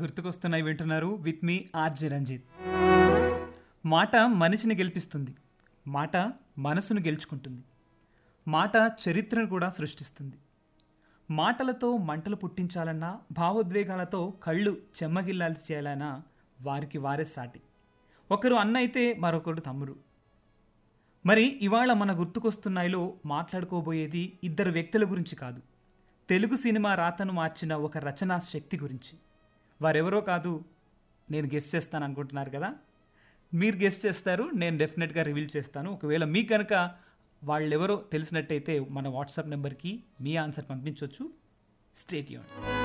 గుర్తుకొస్తున్నాయి వింటున్నారు with me RJ Ranjith మాట మనిషిని గెలిపిస్తుంది మాట మనసును గెలుచుకుంటుంది మాట చరిత్రను కూడా సృష్టిస్తుంది మాటలతో మంటలు పుట్టించాలన్నా భావోద్వేగాలతో కళ్ళు చెమ్మగిల్లాలి చేయాలన్నా వారికి వారే సాటి ఒకరు అన్న అయితే మరొకరు తమ్ముడు మరి ఇవాళ మన గుర్తుకొస్తున్నాయిలో మాట్లాడుకోబోయేది ఇద్దరు వ్యక్తుల గురించి కాదు తెలుగు సినిమా రాతను మార్చిన ఒక రచనా శక్తి గురించి వారెవరో కాదు నేను గెస్ట్ చేస్తాను అనుకుంటున్నారు కదా మీరు గెస్ట్ చేస్తారు నేను డెఫినెట్గా రివీల్ చేస్తాను ఒకవేళ మీకు కనుక వాళ్ళెవరో తెలిసినట్టయితే మన వాట్సాప్ నెంబర్కి మీ ఆన్సర్ పంపించవచ్చు స్టేట్ యూన్